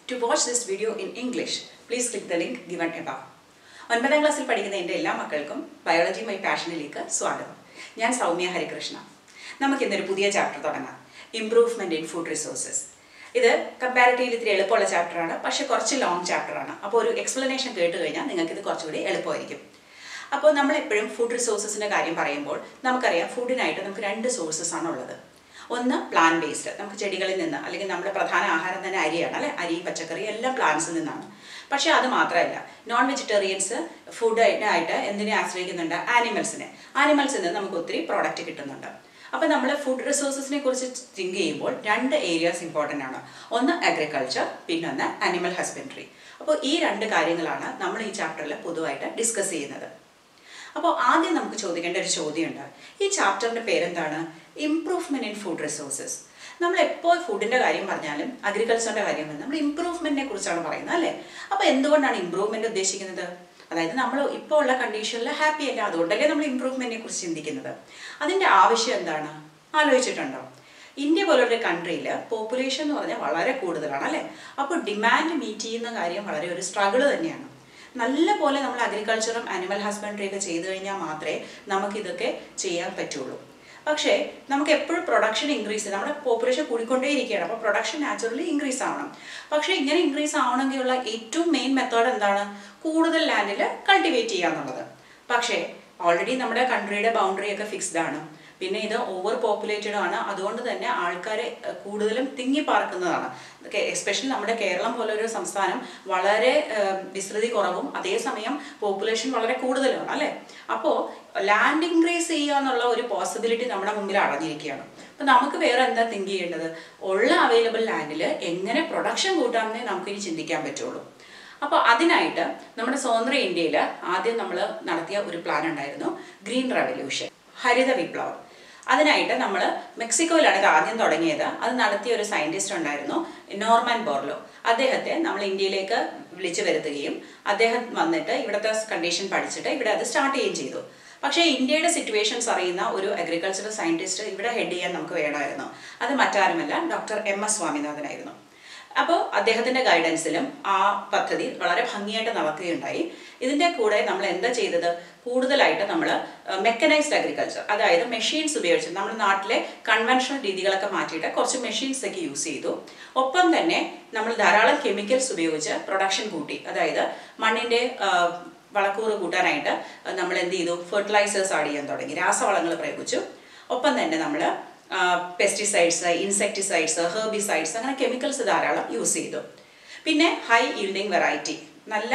To watch this video in English, please click the link given above. ഒൻപതാം ക്ലാസ്സിൽ പഠിക്കുന്ന എൻ്റെ എല്ലാ മക്കൾക്കും ബയോളജി മൈ പാഷനിലേക്ക് സ്വാഗതം ഞാൻ സൗമ്യ ഹരികൃഷ്ണ നമുക്കിന്നൊരു പുതിയ ചാപ്റ്റർ തുടങ്ങാം ഇംപ്രൂവ്മെൻറ്റ് ഇൻ ഫുഡ് റിസോഴ്സസ് ഇത് കമ്പാരിറ്റീവ്ലി ഇത്തിരി എളുപ്പമുള്ള ചാപ്റ്ററാണ് പക്ഷേ കുറച്ച് ലോങ് ചാപ്റ്ററാണ് അപ്പോൾ ഒരു എക്സ്പ്ലനേഷൻ കേട്ട് കഴിഞ്ഞാൽ നിങ്ങൾക്ക് ഇത് കുറച്ചുകൂടി എളുപ്പമായിരിക്കും അപ്പോൾ നമ്മളെപ്പോഴും ഫുഡ് റിസോഴ്സസിൻ്റെ കാര്യം പറയുമ്പോൾ നമുക്കറിയാം ഫുഡിനായിട്ട് നമുക്ക് രണ്ട് സോഴ്സസ് ആണ് ഉള്ളത് ഒന്ന് പ്ലാൻ ബേസ്ഡ് നമുക്ക് ചെടികളിൽ നിന്ന് അല്ലെങ്കിൽ നമ്മുടെ പ്രധാന ആഹാരം തന്നെ അരിയാണ് അല്ലെ അരി പച്ചക്കറി എല്ലാം പ്ലാന്റ്സിൽ നിന്നാണ് പക്ഷേ അത് മാത്രമല്ല നോൺ വെജിറ്റേറിയൻസ് ഫുഡിനായിട്ട് എന്തിനെ ആശ്രയിക്കുന്നുണ്ട് ആനിമൽസിനെ ആനിമൽസിൽ നിന്ന് നമുക്ക് ഒത്തിരി പ്രോഡക്റ്റ് കിട്ടുന്നുണ്ട് അപ്പോൾ നമ്മൾ ഫുഡ് റിസോഴ്സസിനെ കുറിച്ച് തിങ്ക് ചെയ്യുമ്പോൾ രണ്ട് ഏരിയാസ് ഇമ്പോർട്ടൻ്റ് ആണ് ഒന്ന് അഗ്രികൾച്ചർ പിന്നൊന്ന് അനിമൽ ഹസ്ബൻഡറി അപ്പോൾ ഈ രണ്ട് കാര്യങ്ങളാണ് നമ്മൾ ഈ ചാപ്റ്ററിൽ പൊതുവായിട്ട് ഡിസ്കസ് ചെയ്യുന്നത് അപ്പോൾ ആദ്യം നമുക്ക് ചോദിക്കേണ്ട ഒരു ചോദ്യമുണ്ട് ഈ ചാപ്റ്ററിൻ്റെ പേരെന്താണ് ഇംപ്രൂവ്മെൻറ്റ് ഇൻ ഫുഡ് റിസോഴ്സസ് നമ്മൾ എപ്പോൾ ഫുഡിൻ്റെ കാര്യം പറഞ്ഞാലും അഗ്രികൾച്ചറിൻ്റെ കാര്യം പറഞ്ഞാൽ നമ്മൾ ഇംപ്രൂവ്മെൻറ്റിനെ കുറിച്ചാണ് പറയുന്നത് അല്ലേ അപ്പോൾ എന്തുകൊണ്ടാണ് ഇംപ്രൂവ്മെൻറ്റ് ഉദ്ദേശിക്കുന്നത് അതായത് നമ്മൾ ഇപ്പോൾ ഉള്ള കണ്ടീഷനിൽ ഹാപ്പി അല്ല അതുകൊണ്ടല്ലേ നമ്മൾ ഇംപ്രൂവ്മെൻറ്റിനെ കുറിച്ച് ചിന്തിക്കുന്നത് അതിൻ്റെ ആവശ്യം എന്താണ് ആലോചിച്ചിട്ടുണ്ടോ ഇന്ത്യ പോലുള്ള കൺട്രിയിൽ പോപ്പുലേഷൻ എന്ന് പറഞ്ഞാൽ വളരെ കൂടുതലാണ് അല്ലേ അപ്പോൾ ഡിമാൻഡ് മീറ്റ് ചെയ്യുന്ന കാര്യം വളരെ ഒരു സ്ട്രഗിൾ തന്നെയാണ് നല്ല പോലെ നമ്മൾ അഗ്രികൾച്ചറും ആനിമൽ ഹസ്ബൻഡറി ഒക്കെ ചെയ്തു കഴിഞ്ഞാൽ മാത്രമേ നമുക്കിതൊക്കെ ചെയ്യാൻ പറ്റുള്ളൂ പക്ഷേ നമുക്ക് എപ്പോഴും പ്രൊഡക്ഷൻ ഇൻക്രീസ് ചെയ്യും നമ്മുടെ പോപ്പുലേഷൻ കൂടിക്കൊണ്ടേയിരിക്കുകയാണ് അപ്പോൾ പ്രൊഡക്ഷൻ നാച്ചുറലി ഇൻക്രീസ് ആവണം പക്ഷേ ഇങ്ങനെ ഇൻക്രീസ് ആവണമെങ്കിലുള്ള ഏറ്റവും മെയിൻ മെത്തേഡ് എന്താണ് കൂടുതൽ ലാൻഡിൽ കൾട്ടിവേറ്റ് ചെയ്യുക എന്നുള്ളത് പക്ഷേ ഓൾറെഡി നമ്മുടെ കൺട്രിയുടെ ബൗണ്ടറി ഒക്കെ ഫിക്സ്ഡ് ആണ് പിന്നെ ഇത് ഓവർ പോപ്പുലേറ്റഡ് ആണ് അതുകൊണ്ട് തന്നെ ആൾക്കാർ കൂടുതലും തിങ്ങി പാർക്കുന്നതാണ് എസ്പെഷ്യലി നമ്മുടെ കേരളം പോലെ ഒരു സംസ്ഥാനം വളരെ വിസ്തൃതി കുറവും അതേസമയം പോപ്പുലേഷൻ വളരെ കൂടുതലുമാണ് അല്ലേ അപ്പോൾ ലാൻഡ് ഇൻക്രീസ് ചെയ്യുക എന്നുള്ള ഒരു പോസിബിലിറ്റി നമ്മുടെ മുമ്പിൽ അടഞ്ഞിരിക്കുകയാണ് അപ്പം നമുക്ക് വേറെ എന്താ തിങ്ക് ചെയ്യേണ്ടത് ഉള്ള അവൈലബിൾ ലാൻഡിൽ എങ്ങനെ പ്രൊഡക്ഷൻ കൂട്ടാമെന്നേ നമുക്കിനി ചിന്തിക്കാൻ പറ്റുള്ളൂ അപ്പോൾ അതിനായിട്ട് നമ്മുടെ സ്വതന്ത്ര ഇന്ത്യയിൽ ആദ്യം നമ്മൾ നടത്തിയ ഒരു പ്ലാൻ ഉണ്ടായിരുന്നു ഗ്രീൻ റെവല്യൂഷൻ ഹരിത വിപ്ലവം അതിനായിട്ട് നമ്മൾ മെക്സിക്കോയിലാണ് ഇത് ആദ്യം തുടങ്ങിയത് അത് നടത്തിയ ഒരു സയൻറ്റിസ്റ്റ് ഉണ്ടായിരുന്നു നോർമാൻ ബോർലോ അദ്ദേഹത്തെ നമ്മൾ ഇന്ത്യയിലേക്ക് വിളിച്ചു വരുത്തുകയും അദ്ദേഹം വന്നിട്ട് ഇവിടുത്തെ കണ്ടീഷൻ പഠിച്ചിട്ട് ഇവിടെ അത് സ്റ്റാർട്ട് ചെയ്യുകയും ചെയ്തു പക്ഷേ ഇന്ത്യയുടെ സിറ്റുവേഷൻസ് അറിയുന്ന ഒരു അഗ്രികൾച്ചറൽ സയൻറ്റിസ്റ്റ് ഇവിടെ ഹെഡ് ചെയ്യാൻ നമുക്ക് വേണമായിരുന്നു അത് മറ്റാരുമല്ല ഡോക്ടർ എം എസ് സ്വാമിനാഥനായിരുന്നു അപ്പോൾ അദ്ദേഹത്തിൻ്റെ ഗൈഡൻസിലും ആ പദ്ധതി വളരെ ഭംഗിയായിട്ട് നടക്കുകയുണ്ടായി ഇതിൻ്റെ കൂടെ നമ്മൾ എന്താ ചെയ്തത് കൂടുതലായിട്ട് നമ്മൾ മെക്കനൈസ്ഡ് അഗ്രികൾച്ചർ അതായത് മെഷീൻസ് ഉപയോഗിച്ച് നമ്മുടെ നാട്ടിലെ കൺവെൻഷണൽ രീതികളൊക്കെ മാറ്റിയിട്ട് കുറച്ച് മെഷീൻസ് ഒക്കെ യൂസ് ചെയ്തു ഒപ്പം തന്നെ നമ്മൾ ധാരാളം കെമിക്കൽസ് ഉപയോഗിച്ച് പ്രൊഡക്ഷൻ കൂട്ടി അതായത് മണ്ണിൻ്റെ വളക്കൂറ് കൂട്ടാനായിട്ട് നമ്മൾ എന്ത് ചെയ്തു ഫെർട്ടിലൈസേഴ്സ് ആഡ് ചെയ്യാൻ തുടങ്ങി രാസവളങ്ങൾ പ്രയോഗിച്ചു ഒപ്പം തന്നെ നമ്മൾ പെസ്റ്റിസൈഡ്സ് ഇൻസെക്ടിസൈഡ്സ് ഹെർബിസൈഡ്സ് അങ്ങനെ കെമിക്കൽസ് ധാരാളം യൂസ് ചെയ്തു പിന്നെ ഹൈ ഈൽഡിങ് വെറൈറ്റി നല്ല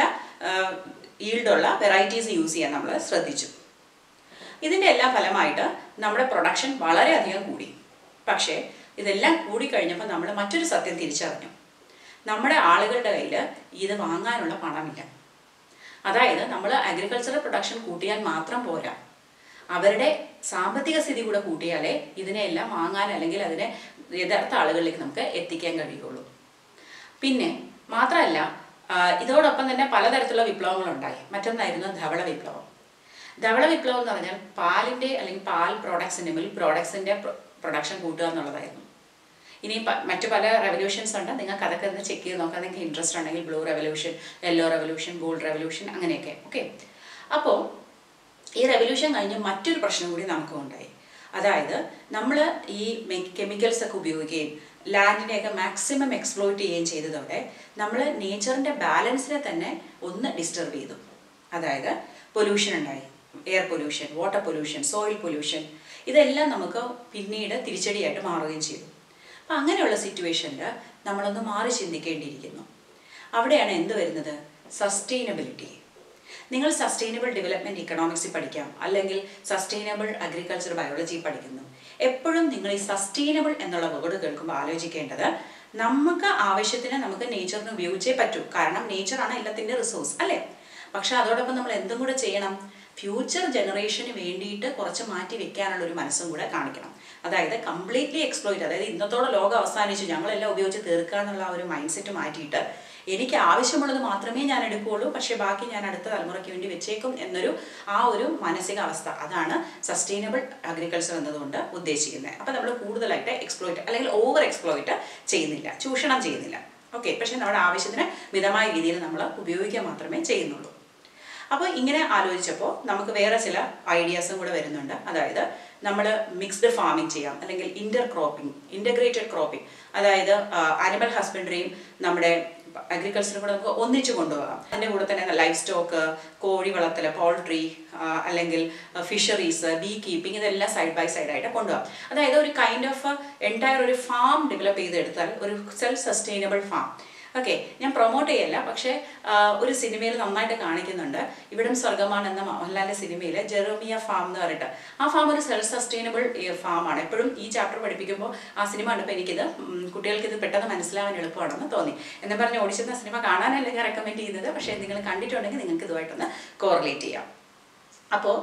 ഈൽഡുള്ള വെറൈറ്റീസ് യൂസ് ചെയ്യാൻ നമ്മൾ ശ്രദ്ധിച്ചു ഇതിൻ്റെ എല്ലാം ഫലമായിട്ട് നമ്മുടെ പ്രൊഡക്ഷൻ വളരെയധികം കൂടി പക്ഷേ ഇതെല്ലാം കൂടിക്കഴിഞ്ഞപ്പോൾ നമ്മൾ മറ്റൊരു സത്യം തിരിച്ചറിഞ്ഞു നമ്മുടെ ആളുകളുടെ കയ്യിൽ ഇത് വാങ്ങാനുള്ള പണമില്ല അതായത് നമ്മൾ അഗ്രികൾച്ചറൽ പ്രൊഡക്ഷൻ കൂട്ടിയാൽ മാത്രം പോരാ അവരുടെ സാമ്പത്തിക സ്ഥിതി കൂടെ കൂട്ടിയാലേ ഇതിനെല്ലാം വാങ്ങാൻ അല്ലെങ്കിൽ അതിനെ യഥാർത്ഥ ആളുകളിലേക്ക് നമുക്ക് എത്തിക്കാൻ കഴിയുള്ളൂ പിന്നെ മാത്രമല്ല ഇതോടൊപ്പം തന്നെ പലതരത്തിലുള്ള വിപ്ലവങ്ങളുണ്ടായി മറ്റൊന്നായിരുന്നു ധവള വിപ്ലവം ധവള വിപ്ലവം എന്ന് പറഞ്ഞാൽ പാലിൻ്റെ അല്ലെങ്കിൽ പാൽ പ്രോഡക്ട്സിൻ്റെ മിൽക്ക് പ്രോഡക്ട്സിൻ്റെ പ്രൊഡക്ഷൻ കൂട്ടുക എന്നുള്ളതായിരുന്നു ഇനി മറ്റു പല റെവല്യൂഷൻസ് ഉണ്ട് നിങ്ങൾക്ക് അതൊക്കെ ഒന്ന് ചെക്ക് ചെയ്ത് നോക്കാം നിങ്ങൾക്ക് ഇൻട്രസ്റ്റ് ഉണ്ടെങ്കിൽ blue revolution yellow revolution gold revolution അങ്ങനെയൊക്കെ ഓക്കെ അപ്പോൾ ഈ റെവല്യൂഷൻ കഴിഞ്ഞ് മറ്റൊരു പ്രശ്നം കൂടി നമുക്ക് ഉണ്ടായി അതായത് നമ്മൾ ഈ കെമിക്കൽസ് ഒക്കെ ഉപയോഗിക്കുകയും ലാൻഡിനെയൊക്കെ മാക്സിമം എക്സ്പ്ലോയിറ്റ് ചെയ്യുകയും ചെയ്തതോടെ നമ്മൾ നേച്ചറിൻ്റെ ബാലൻസിനെ തന്നെ ഒന്ന് ഡിസ്റ്റർബ് ചെയ്തു അതായത് പൊല്യൂഷൻ ഉണ്ടായി air pollution water pollution soil pollution ഇതെല്ലാം നമുക്ക് പിന്നീട് തിരിച്ചടിയായിട്ട് മാറുകയും ചെയ്തു അപ്പം അങ്ങനെയുള്ള സിറ്റുവേഷനിൽ നമ്മളൊന്ന് മാറി ചിന്തിക്കേണ്ടിയിരിക്കുന്നു അവിടെയാണ് എന്ത് വരുന്നത് സസ്റ്റൈനബിലിറ്റി നിങ്ങൾ സസ്റ്റൈനബിൾ ഡെവലപ്മെൻറ്റ് ഇക്കണോമിക്സിൽ പഠിക്കാം അല്ലെങ്കിൽ സസ്റ്റൈനബിൾ അഗ്രികൾച്ചർ ബയോളജി പഠിക്കുന്നു എപ്പോഴും നിങ്ങൾ ഈ സസ്റ്റൈനബിൾ എന്നുള്ള വേർഡ് കേൾക്കുമ്പോൾ ആലോചിക്കേണ്ടത് നമുക്ക് ആവശ്യത്തിന് നമുക്ക് നേച്ചറിന് ഉപയോഗിച്ചേ പറ്റൂ കാരണം നേച്ചറാണ് എല്ലാത്തിൻ്റെ റിസോഴ്സ് അല്ലേ പക്ഷെ അതോടൊപ്പം നമ്മൾ എന്തും കൂടെ ചെയ്യണം ഫ്യൂച്ചർ ജനറേഷന് വേണ്ടിയിട്ട് കുറച്ച് മാറ്റി വെക്കാനുള്ള ഒരു മനസ്സും കൂടെ കാണിക്കണം അതായത് കംപ്ലീറ്റ്ലി എക്സ്പ്ലോയിറ്റ് അതായത് ഇന്നത്തോടെ ലോകം അവസാനിച്ചു ഞങ്ങളെല്ലാം ഉപയോഗിച്ച് തീർക്കുക എന്നുള്ള ഒരു മൈൻഡ് സെറ്റ് മാറ്റിയിട്ട് എനിക്ക് ആവശ്യമുള്ളത് മാത്രമേ ഞാൻ എടുക്കുകയുള്ളൂ പക്ഷേ ബാക്കി ഞാൻ അടുത്ത തലമുറയ്ക്ക് വേണ്ടി വെച്ചേക്കും എന്നൊരു ആ ഒരു മാനസികാവസ്ഥ അതാണ് സസ്റ്റൈനബിൾ അഗ്രികൾച്ചർ എന്നതുകൊണ്ട് ഉദ്ദേശിക്കുന്നത് അപ്പോൾ നമ്മൾ കൂടുതലായിട്ട് എക്സ്പ്ലോയിറ്റ് അല്ലെങ്കിൽ ഓവർ എക്സ്പ്ലോയിറ്റ് ചെയ്യുന്നില്ല ചൂഷണം ചെയ്യുന്നില്ല ഓക്കെ പക്ഷേ നമ്മുടെ ആവശ്യത്തിന് മിതമായ രീതിയിൽ നമ്മൾ ഉപയോഗിക്കുക മാത്രമേ ചെയ്യുന്നുള്ളൂ അപ്പോൾ ഇങ്ങനെ ആലോചിച്ചപ്പോൾ നമുക്ക് വേറെ ചില ഐഡിയാസും കൂടെ വരുന്നുണ്ട് അതായത് നമ്മൾ മിക്സ്ഡ് ഫാമിംഗ് ചെയ്യാം അല്ലെങ്കിൽ ഇന്റർ ക്രോപ്പിംഗ് ഇൻ്റഗ്രേറ്റഡ് ക്രോപ്പിംഗ് അതായത് ആനിമൽ ഹസ്ബൻഡറിയും നമ്മുടെ അഗ്രികൾച്ചറും കൂടെ നമുക്ക് ഒന്നിച്ചു കൊണ്ടുപോകാം അതിൻ്റെ കൂടെ തന്നെ ലൈഫ് സ്റ്റോക്ക് കോഴി വളർത്തൽ പോൾട്രി അല്ലെങ്കിൽ ഫിഷറീസ് ബീ കീപ്പിംഗ് ഇതെല്ലാം സൈഡ് ബൈ സൈഡ് ആയിട്ട് കൊണ്ടുപോകാം അതായത് ഒരു കൈൻഡ് ഓഫ് എൻറ്റയർ ഒരു ഫാം ഡെവലപ്പ് ചെയ്തെടുത്താൽ ഒരു സെൽഫ് സസ്റ്റൈനബിൾ ഫാം ഓക്കെ ഞാൻ പ്രൊമോട്ട് ചെയ്യല്ല പക്ഷേ ആ, ഒരു സിനിമയിൽ നന്നായിട്ട് കാണിക്കുന്നുണ്ട് ഇവിടം സ്വർഗമാണ് എന്ന മോഹൻലാലിന്റെ സിനിമയിൽ ജെറോമിയ ഫാം എന്ന് പറഞ്ഞിട്ട് ആ ഫാം ഒരു സെൽഫ് സസ്റ്റൈനബിൾ ഫാമാണ് എപ്പോഴും ഈ ചാപ്റ്റർ പഠിപ്പിക്കുമ്പോൾ ആ സിനിമ കണ്ടപ്പോൾ എനിക്കിത് ഉം, കുട്ടികൾക്ക് ഇത് പെട്ടെന്ന് മനസ്സിലാവാൻ എളുപ്പമാണെന്ന് തോന്നി എന്ന് പറഞ്ഞ് ഓടിച്ചെന്ന സിനിമ കാണാനല്ല ഞാൻ റെക്കമെൻഡ് ചെയ്യുന്നത് പക്ഷേ നിങ്ങൾ കണ്ടിട്ടുണ്ടെങ്കിൽ നിങ്ങൾക്ക് ഇതുമായിട്ടൊന്ന് കോറിലേറ്റ് ചെയ്യാം അപ്പോൾ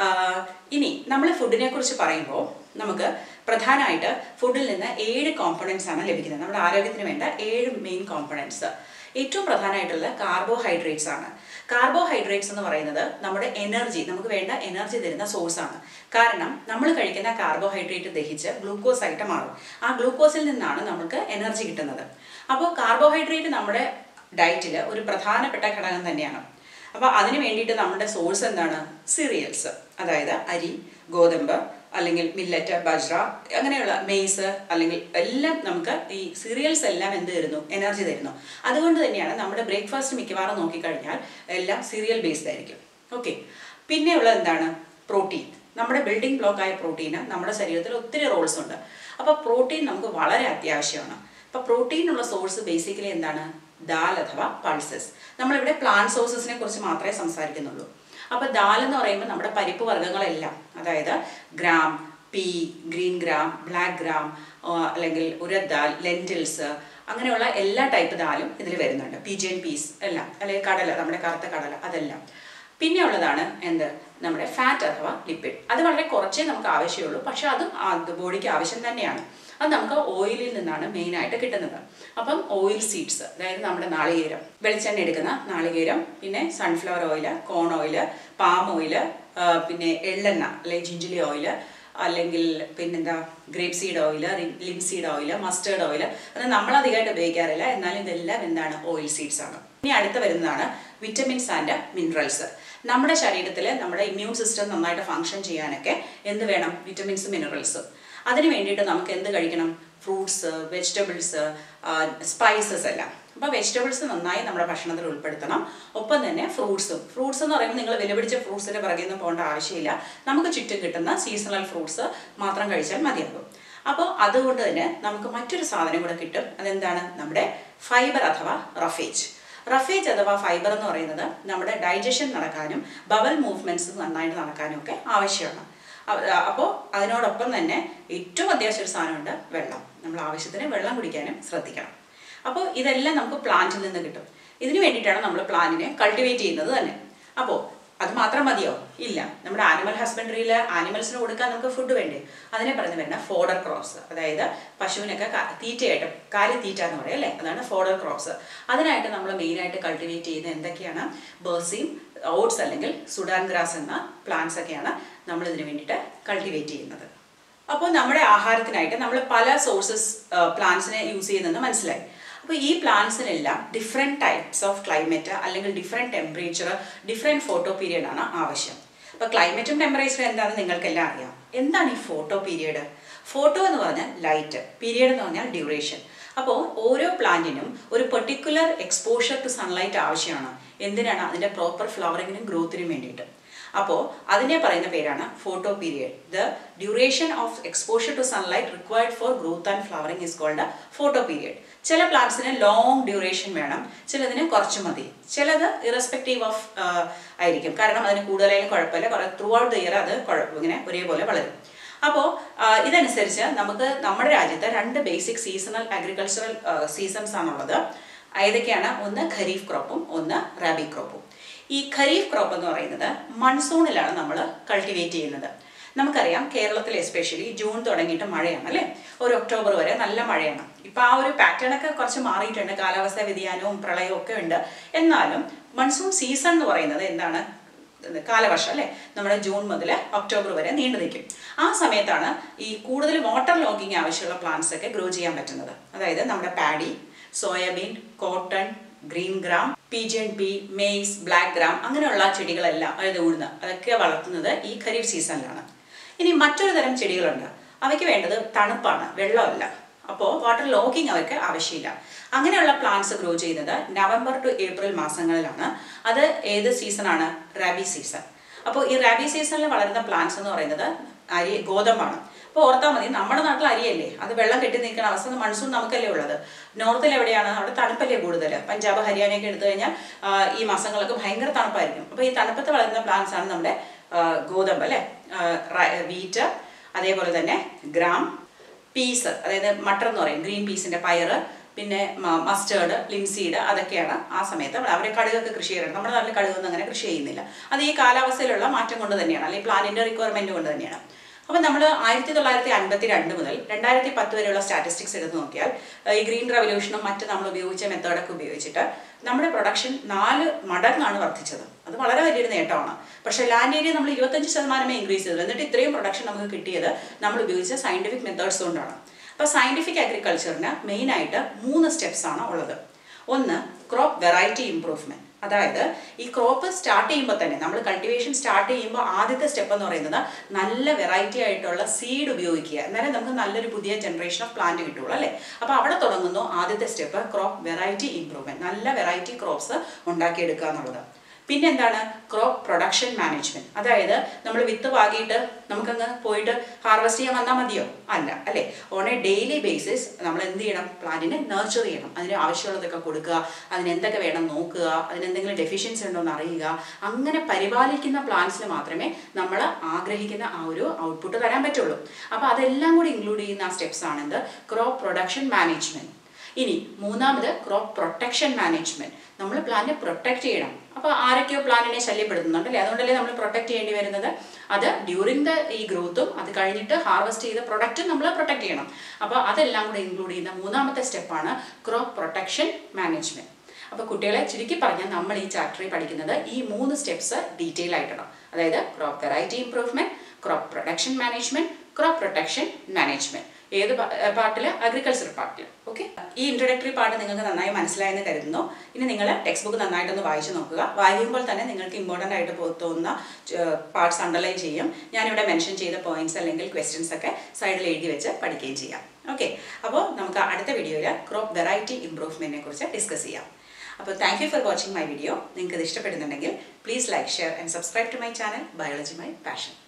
ഇനി നമ്മൾ ഫുഡിനെ കുറിച്ച് പറയുമ്പോൾ നമുക്ക് പ്രധാനമായിട്ട് ഫുഡിൽ നിന്ന് ഏഴ് കോമ്പണൻസ് ആണ് ലഭിക്കുന്നത് നമ്മുടെ ആരോഗ്യത്തിന് വേണ്ട ഏഴ് മെയിൻ കോമ്പണൻസ് ഏറ്റവും പ്രധാനമായിട്ടുള്ള കാർബോഹൈഡ്രേറ്റ്സ് ആണ് കാർബോഹൈഡ്രേറ്റ്സ് എന്ന് പറയുന്നത് നമ്മുടെ എനർജി നമുക്ക് വേണ്ട എനർജി തരുന്ന സോഴ്സ് ആണ് കാരണം നമ്മൾ കഴിക്കുന്ന കാർബോഹൈഡ്രേറ്റ് ദഹിച്ച് ഗ്ലൂക്കോസ് ആയിട്ട് മാറും ആ ഗ്ലൂക്കോസിൽ നിന്നാണ് നമുക്ക് എനർജി കിട്ടുന്നത് അപ്പോൾ കാർബോഹൈഡ്രേറ്റ് നമ്മുടെ ഡയറ്റിൽ ഒരു പ്രധാനപ്പെട്ട ഘടകം തന്നെയാണ് അപ്പോൾ അതിന് വേണ്ടിയിട്ട് നമ്മുടെ സോഴ്സ് എന്താണ് സീരിയൽസ് അതായത് അരി ഗോതമ്പ് അല്ലെങ്കിൽ മില്ലറ്റ് ബജ്ര അങ്ങനെയുള്ള മെയ്സ് അല്ലെങ്കിൽ എല്ലാം നമുക്ക് ഈ സീരിയൽസ് എല്ലാം എന്ത് തരുന്നു എനർജി തരുന്നു അതുകൊണ്ട് തന്നെയാണ് നമ്മുടെ ബ്രേക്ക്ഫാസ്റ്റ് മിക്കവാറും നോക്കിക്കഴിഞ്ഞാൽ എല്ലാം സീരിയൽ ബേസ്ഡ് ആയിരിക്കും ഓക്കെ പിന്നെയുള്ളത് എന്താണ് പ്രോട്ടീൻ നമ്മുടെ ബിൽഡിംഗ് ബ്ലോക്ക് ആയ പ്രോട്ടീന് നമ്മുടെ ശരീരത്തിൽ ഒത്തിരി റോൾസ് ഉണ്ട് അപ്പോൾ പ്രോട്ടീൻ നമുക്ക് വളരെ അത്യാവശ്യമാണ് അപ്പോൾ പ്രോട്ടീനുള്ള സോഴ്സ് ബേസിക്കലി എന്താണ് ദാൽ അഥവാ പൾസസ് നമ്മളിവിടെ പ്ലാന്റ് സോഴ്സസിനെ കുറിച്ച് മാത്രമേ സംസാരിക്കുന്നുള്ളൂ അപ്പോൾ ദാൽ എന്ന് പറയുമ്പോൾ നമ്മുടെ പരിപ്പ് വർഗ്ഗങ്ങളെല്ലാം അതായത് gram pea green gram black gram അല്ലെങ്കിൽ ഉരദ് ദാൽ ലെൻറ്റിൽസ് അങ്ങനെയുള്ള എല്ലാ ടൈപ്പ് ദാലും ഇതിൽ വരുന്നുണ്ട് പിജിയൻ പീസ് എല്ലാം അല്ലെങ്കിൽ കടല നമ്മുടെ കറുത്ത കടല അതെല്ലാം പിന്നെ ഉള്ളതാണ് എന്ത് നമ്മുടെ ഫാറ്റ് അഥവാ ലിപ്പിഡ് അത് വളരെ കുറച്ചേ നമുക്ക് ആവശ്യമുള്ളൂ പക്ഷെ അതും ബോഡിക്ക് ആവശ്യം തന്നെയാണ് അത് നമുക്ക് ഓയിലിൽ നിന്നാണ് മെയിൻ ആയിട്ട് കിട്ടുന്നത് അപ്പം ഓയിൽ സീഡ്സ് അതായത് നമ്മുടെ നാളികേരം വെളിച്ചെണ്ണ എടുക്കുന്ന നാളികേരം പിന്നെ sunflower oil corn oil palm oil പിന്നെ എള്ളെണ്ണ അല്ലെങ്കിൽ ജിഞ്ചിലി ഓയിൽ അല്ലെങ്കിൽ പിന്നെന്താ grape seed oil linseed oil mustard oil അത് നമ്മൾ അധികമായിട്ട് ഉപയോഗിക്കാറില്ല എന്നാലും ഇതെല്ലാം എന്താണ് ഓയിൽ സീഡ്സ് ആണ് ഇനി അടുത്ത് വരുന്നതാണ് വിറ്റമിൻസ് ആൻഡ് മിനറൽസ് നമ്മുടെ ശരീരത്തിൽ നമ്മുടെ ഇമ്മ്യൂൺ സിസ്റ്റം നന്നായിട്ട് ഫങ്ഷൻ ചെയ്യാനൊക്കെ എന്ത് വേണം വിറ്റമിൻസ് മിനറൽസ് അതിന് വേണ്ടിയിട്ട് നമുക്ക് എന്ത് കഴിക്കണം ഫ്രൂട്ട്സ് വെജിറ്റബിൾസ് സ്പൈസസ് എല്ലാം അപ്പോൾ വെജിറ്റബിൾസ് നന്നായി നമ്മുടെ ഭക്ഷണത്തിൽ ഉൾപ്പെടുത്തണം ഒപ്പം തന്നെ ഫ്രൂട്ട്സും ഫ്രൂട്ട്സ് എന്ന് പറയുമ്പോൾ നിങ്ങൾ വിലപിടിച്ച ഫ്രൂട്ട്സിൻ്റെ പിറകിൽ നിന്ന് പോകേണ്ട ആവശ്യമില്ല നമുക്ക് ചുറ്റും കിട്ടുന്ന സീസണൽ ഫ്രൂട്ട്സ് മാത്രം കഴിച്ചാൽ മതിയാകും അപ്പോൾ അതുകൊണ്ട് തന്നെ നമുക്ക് മറ്റൊരു സാധനം കൂടെ കിട്ടും അതെന്താണ് നമ്മുടെ ഫൈബർ അഥവാ റഫേജ് റഫേജ് അഥവാ ഫൈബർ എന്ന് പറയുന്നത് നമ്മുടെ ഡൈജഷൻ നടക്കാനും ബവൽ മൂവ്മെന്റ്സ് നന്നായിട്ട് നടക്കാനും ഒക്കെ ആവശ്യമാണ് അപ്പോൾ അതിനോടൊപ്പം തന്നെ ഏറ്റവും അത്യാവശ്യം ഒരു സാധനമുണ്ട് വെള്ളം നമ്മൾ ആവശ്യത്തിന് വെള്ളം കുടിക്കാനും ശ്രദ്ധിക്കണം അപ്പോൾ ഇതെല്ലാം നമുക്ക് പ്ലാന്റിൽ നിന്ന് കിട്ടും ഇതിന് വേണ്ടിയിട്ടാണ് നമ്മൾ പ്ലാന്റിനെ കൾട്ടിവേറ്റ് ചെയ്യുന്നത് തന്നെ അപ്പോൾ അത് മാത്രം മതിയോ ഇല്ല നമ്മുടെ ആനിമൽ ഹസ്ബൻഡറിയിൽ ആനിമൽസിന് കൊടുക്കാൻ നമുക്ക് ഫുഡ് വേണ്ടേ അതിനെ പറഞ്ഞു വരുന്ന ഫോഡർ ക്രോപ്സ് അതായത് പശുവിനൊക്കെ ക- തീറ്റയായിട്ട് കാലി തീറ്റ എന്ന് പറയും അല്ലേ അതാണ് ഫോഡർ ക്രോപ്സ് അതിനായിട്ട് നമ്മൾ മെയിനായിട്ട് കൾട്ടിവേറ്റ് ചെയ്യുന്ന എന്തൊക്കെയാണ് ബേഴ്സിയും ഓട്സ് അല്ലെങ്കിൽ സുഡാൻ ഗ്രാസ് എന്ന പ്ലാന്റ്സ് ഒക്കെയാണ് നമ്മൾ ഇതിന് വേണ്ടിയിട്ട് കൾട്ടിവേറ്റ് ചെയ്യുന്നത് അപ്പോൾ നമ്മുടെ ആഹാരത്തിനായിട്ട് നമ്മൾ പല സോഴ്സസ് പ്ലാന്റ്സിനെ യൂസ് ചെയ്യുന്നതെന്ന് മനസ്സിലായി അപ്പോൾ ഈ പ്ലാന്റ്സിനെല്ലാം ഡിഫറെൻറ്റ് ടൈപ്സ് ഓഫ് ക്ലൈമറ്റ് അല്ലെങ്കിൽ different temperature different photoperiod ആണ് ആവശ്യം അപ്പോൾ ക്ലൈമറ്റും ടെമ്പറേച്ചറും എന്താണെന്ന് നിങ്ങൾക്കെല്ലാം അറിയാം എന്താണ് ഈ ഫോട്ടോ പീരിയഡ് ഫോട്ടോ എന്ന് പറഞ്ഞാൽ ലൈറ്റ് പീരിയഡ് എന്ന് പറഞ്ഞാൽ ഡ്യൂറേഷൻ അപ്പോൾ ഓരോ പ്ലാന്റിനും ഒരു പെർട്ടിക്കുലർ എക്സ്പോഷർ ടു സൺലൈറ്റ് ആവശ്യമാണ് എന്തിനാണ് അതിൻ്റെ പ്രോപ്പർ ഫ്ലവറിങ്ങിനും ഗ്രോത്തിനും വേണ്ടിയിട്ട് അപ്പോൾ അതിനെ പറയുന്ന പേരാണ് photoperiod the duration of exposure to sunlight required for growth and flowering is called photoperiod ചില പ്ലാന്റ്സിന് ലോങ് ഡ്യൂറേഷൻ വേണം ചിലതിന് കുറച്ച് മതി ചിലത് ഇറസ്പെക്റ്റീവ് ഓഫ് ആയിരിക്കും കാരണം അതിന് കൂടുതലായാലും കുഴപ്പമില്ല കുറെ ത്രൂ ഔട്ട് ദ ഇയർ അത് കുഴപ്പം ഇങ്ങനെ ഒരേപോലെ വളരും അപ്പോൾ ഇതനുസരിച്ച് നമുക്ക് നമ്മുടെ രാജ്യത്ത് രണ്ട് ബേസിക് സീസണൽ അഗ്രികൾച്ചറൽ സീസൺസ് ആണുള്ളത് ഏതൊക്കെയാണ് ഒന്ന് ഖരീഫ് ക്രോപ്പും ഒന്ന് റാബി ക്രോപ്പും ഈ ഖരീഫ് ക്രോപ്പ് എന്ന് പറയുന്നത് മൺസൂണിലാണ് നമ്മൾ കൾട്ടിവേറ്റ് ചെയ്യുന്നത് നമുക്കറിയാം കേരളത്തിൽ എസ്പെഷ്യലി ജൂൺ തുടങ്ങിയിട്ട് മഴയാണ് അല്ലേ ഒരു ഒക്ടോബർ വരെ നല്ല മഴയാണ് ഇപ്പൊ ആ ഒരു പാറ്റേൺ ഒക്കെ കുറച്ച് മാറിയിട്ടുണ്ട് കാലാവസ്ഥാ വ്യതിയാനവും പ്രളയവും ഒക്കെ ഉണ്ട് എന്നാലും മൺസൂൺ സീസൺ എന്ന് പറയുന്നത് എന്താണ് കാലവർഷം അല്ലേ നമ്മുടെ ജൂൺ മുതൽ ഒക്ടോബർ വരെ നീണ്ടു നിൽക്കും ആ സമയത്താണ് ഈ കൂടുതൽ വാട്ടർ ലോഗിങ് ആവശ്യമുള്ള പ്ലാന്റ്സ് ഒക്കെ ഗ്രോ ചെയ്യാൻ പറ്റുന്നത് അതായത് നമ്മുടെ paddy soybean cotton green gram pigeon pea maize black gram അങ്ങനെയുള്ള ചെടികളെല്ലാം അതായത് ഉഴുന്ന് അതൊക്കെ വളർത്തുന്നത് ഈ ഖരീഫ് സീസണിലാണ് ഇനി മറ്റൊരു തരം ചെടികളുണ്ട് അവയ്ക്ക് വേണ്ടത് തണുപ്പാണ് വെള്ളമല്ല അപ്പോൾ വാട്ടർ ലോക്കിംഗ് അവർക്ക് ആവശ്യമില്ല അങ്ങനെയുള്ള പ്ലാന്റ്സ് ഗ്രോ ചെയ്യുന്നത് നവംബർ ടു ഏപ്രിൽ മാസങ്ങളിലാണ് അത് ഏത് സീസണാണ് റാബി സീസൺ അപ്പോൾ ഈ റാബി സീസണിൽ വളരുന്ന പ്ലാന്റ്സ് എന്ന് പറയുന്നത് അരി ഗോതമ്പാണ് അപ്പോൾ ഓർത്താൽ മതി നമ്മുടെ നാട്ടിൽ അരിയല്ലേ അത് വെള്ളം കെട്ടി നിൽക്കുന്ന അവസ്ഥ മൺസൂൺ നമുക്കല്ലേ ഉള്ളത് നോർത്തിൽ എവിടെയാണ് അവിടെ തണുപ്പല്ലേ കൂടുതൽ പഞ്ചാബ് ഹരിയാനയൊക്കെ എടുത്തു കഴിഞ്ഞാൽ ആ, ഈ മാസങ്ങളൊക്കെ ഭയങ്കര തണുപ്പായിരിക്കും അപ്പോൾ ഈ തണുപ്പത്ത് വളരുന്ന പ്ലാന്റ്സ് ആണ് നമ്മുടെ ആ, ഗോതമ്പ് അല്ലേ വീറ്റ് അതേപോലെ തന്നെ ഗ്രാം പീസ് അതായത് മട്ടർ എന്ന് പറയും ഗ്രീൻ പീസിന്റെ പയറ് പിന്നെ മസ്റ്റേർഡ് ലിൻസീഡ് അതൊക്കെയാണ് ആ സമയത്ത് അവിടെ അവരെ കടുകൊക്കെ കൃഷി ചെയ്യുന്നത് നമ്മുടെ നാട്ടിൽ കടുകൊന്നും അങ്ങനെ കൃഷി ചെയ്യുന്നില്ല അത് ഈ കാലാവസ്ഥയിലുള്ള മാറ്റം കൊണ്ട് തന്നെയാണ് അല്ലെങ്കിൽ പ്ലാനിന്റെ റിക്വയർമെന്റ് കൊണ്ട് തന്നെയാണ് അപ്പോൾ നമ്മൾ ആയിരത്തി തൊള്ളായിരത്തി അൻപത്തി രണ്ട് മുതൽ രണ്ടായിരത്തി പത്ത് വരെയുള്ള സ്റ്റാറ്റിസ്റ്റിക്സ് എടുത്ത് നോക്കിയാൽ ഏഹ് ഈ ഗ്രീൻ റവല്യൂഷനും മറ്റ് നമ്മൾ ഉപയോഗിച്ച മെത്തേഡൊക്കെ ഉപയോഗിച്ചിട്ട് നമ്മുടെ പ്രൊഡക്ഷൻ നാല് മടങ്ങാണ് വർദ്ധിച്ചത് അത് വളരെ വലിയൊരു നേട്ടമാണ് പക്ഷേ ലാൻഡ് ഏരിയ നമ്മൾ ഇരുപത്തഞ്ച് ശതമാനമേ ഇൻക്രീസ് ചെയ്തു എന്നിട്ട് ഇത്രയും പ്രൊഡക്ഷൻ നമുക്ക് കിട്ടിയത് നമ്മൾ ഉപയോഗിച്ച സയന്റിഫിക് മെത്തേഡ്സ് കൊണ്ടാണ് അപ്പോൾ സയന്റിഫിക് അഗ്രികൾച്ചറിന് മെയിനായിട്ട് മൂന്ന് സ്റ്റെപ്സ് ആണ് ഉള്ളത് ഒന്ന് ക്രോപ്പ് വെറൈറ്റി ഇംപ്രൂവ്മെന്റ് അതായത് ഈ ക്രോപ്പ് സ്റ്റാർട്ട് ചെയ്യുമ്പോൾ തന്നെ നമ്മൾ കൾട്ടിവേഷൻ സ്റ്റാർട്ട് ചെയ്യുമ്പോൾ ആദ്യത്തെ സ്റ്റെപ്പ് എന്ന് പറയുന്നത് നല്ല വെറൈറ്റി ആയിട്ടുള്ള സീഡ് ഉപയോഗിക്കുക എന്നാലേ നമുക്ക് നല്ലൊരു പുതിയ ജനറേഷൻ ഓഫ് പ്ലാന്റ് കിട്ടുള്ളൂ അല്ലേ അപ്പോൾ അവിടെ തുടങ്ങുന്നു ആദ്യത്തെ സ്റ്റെപ്പ് ക്രോപ്പ് വെറൈറ്റി ഇംപ്രൂവ്മെന്റ് നല്ല വെറൈറ്റി ക്രോപ്സ് ഉണ്ടാക്കിയെടുക്കുക എന്നുള്ളത് പിന്നെ എന്താണ് ക്രോപ്പ് പ്രൊഡക്ഷൻ മാനേജ്മെന്റ് അതായത് നമ്മൾ വിത്ത് പാകിയിട്ട് നമുക്കങ്ങ് പോയിട്ട് ഹാർവെസ്റ്റ് ചെയ്യാൻ വന്നാൽ മതിയോ അല്ല അല്ലേ ഓൺ എ ഡെയിലി ബേസിസ് നമ്മൾ എന്ത് ചെയ്യണം പ്ലാന്റിനെ നർച്ചർ ചെയ്യണം അതിന് ആവശ്യമുള്ളതൊക്കെ കൊടുക്കുക അതിന് എന്തൊക്കെ വേണം നോക്കുക അതിന് എന്തെങ്കിലും ഡെഫിഷ്യൻസി ഉണ്ടോ എന്ന് അറിയുക അങ്ങനെ പരിപാലിക്കുന്ന പ്ലാന്റ്സിന് മാത്രമേ നമ്മൾ ആഗ്രഹിക്കുന്ന ആ ഒരു ഔട്ട്പുട്ട് തരാൻ പറ്റുള്ളൂ അപ്പോൾ അതെല്ലാം കൂടി ഇൻക്ലൂഡ് ചെയ്യുന്ന ആ സ്റ്റെപ്സ് ആണ് എന്ത് ക്രോപ്പ് പ്രൊഡക്ഷൻ മാനേജ്മെന്റ് ഇനി മൂന്നാമത് ക്രോപ്പ് പ്രൊട്ടക്ഷൻ മാനേജ്മെന്റ് നമ്മൾ പ്ലാന്റിനെ പ്രൊട്ടക്ട് ചെയ്യണം അപ്പോൾ ആരൊക്കെയോ പ്ലാന്റിനെ ശല്യപ്പെടുത്തുന്നുണ്ടല്ലേ അതുകൊണ്ടല്ലേ നമ്മൾ പ്രൊട്ടക്ട് ചെയ്യേണ്ടി വരുന്നത് അത് ഡ്യൂറിങ് ദ ഈ ഗ്രോത്തും അത് കഴിഞ്ഞിട്ട് ഹാർവെസ്റ്റ് ചെയ്ത പ്രൊഡക്റ്റും നമ്മൾ പ്രൊട്ടക്ട് ചെയ്യണം അപ്പോൾ അതെല്ലാം കൂടെ ഇൻക്ലൂഡ് ചെയ്യുന്ന മൂന്നാമത്തെ സ്റ്റെപ്പാണ് ക്രോപ്പ് പ്രൊട്ടക്ഷൻ മാനേജ്മെന്റ് അപ്പോൾ കുട്ടികളെ ചുരുക്കി പറഞ്ഞാൽ നമ്മൾ ഈ ചാപ്റ്ററിൽ പഠിക്കുന്നത് ഈ മൂന്ന് സ്റ്റെപ്സ് ഡീറ്റെയിൽ ആയിട്ടാണ് അതായത് crop variety improvement crop production management crop protection management ഏത് പാർട്ടിൽ അഗ്രികൾച്ചർ പാർട്ടിൽ ഓക്കെ ഈ ഇൻട്രൊഡക്ടറി പാർട്ട് നിങ്ങൾക്ക് നന്നായി മനസ്സിലായെന്ന് കരുതുന്നു ഇനി നിങ്ങൾ ടെക്സ്റ്റ് ബുക്ക് നന്നായിട്ടൊന്ന് വായിച്ചു നോക്കുക വായിക്കുമ്പോൾ തന്നെ നിങ്ങൾക്ക് ഇമ്പോർട്ടൻ്റ് ആയിട്ട് പോ- തോന്നുന്ന പാർട്സ് അണ്ടർലൈൻ ചെയ്യും ഞാനിവിടെ മെൻഷൻ ചെയ്ത പോയിന്റ്സ് അല്ലെങ്കിൽ ക്വസ്റ്റ്യൻസ് ഒക്കെ സൈഡിൽ എഴുതി വെച്ച് പഠിക്കുകയും ചെയ്യാം ഓക്കെ അപ്പോൾ നമുക്ക് അടുത്ത വീഡിയോയിൽ ക്രോപ്പ് വെറൈറ്റി ഇംപ്രൂവ്മെന്റിനെ കുറിച്ച് ഡിസ്കസ് ചെയ്യാം അപ്പോൾ thank you for watching my video നിങ്ങൾക്ക് ഇത് ഇഷ്ടപ്പെടുന്നുണ്ടെങ്കിൽ please like share and subscribe to my channel biology my passion